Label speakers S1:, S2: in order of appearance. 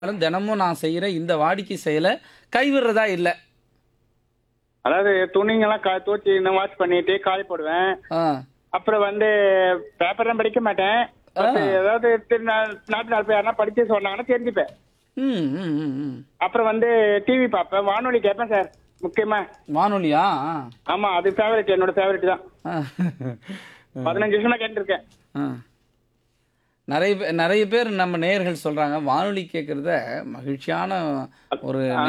S1: தினமும் நான் செய்யற இந்த வாடிக்கை செயலை கைவிடுறதா இல்ல.
S2: அதாவது துணிங்கெல்லாம் கா துவச்சி இன்னும் வாஷ் பண்ணிட்டு காய போடுவேன்
S1: ஆ.
S2: அப்புறம் வந்து பேப்பர்லாம் படிக்க மாட்டேன் பட் ஏதாவது திரு- நா- நாட்டு நாள் போய் யாருன்னா படிச்சு சொன்னாங்கன்னா தெரிஞ்சுப்பேன்
S1: ம், ம், ம், ம்.
S2: அப்புறம் வந்து டிவி பார்ப்பேன் வானொலி கேட்பேன் சார் முக்கியமா
S1: வானொலியா ஆ.
S2: ஆமா அது ஃபேவரட் என்னோட ஃபேவரட் தான்
S1: ஆ.
S2: பதினஞ்சு வருஷமா கேட்டுருக்கேன்
S1: ஆ. நிறைய பேர் நிறைய பேர் நம்ம நேயர்கள் சொல்றாங்க வானொலி கேட்கறத மகிழ்ச்சியான ஒரு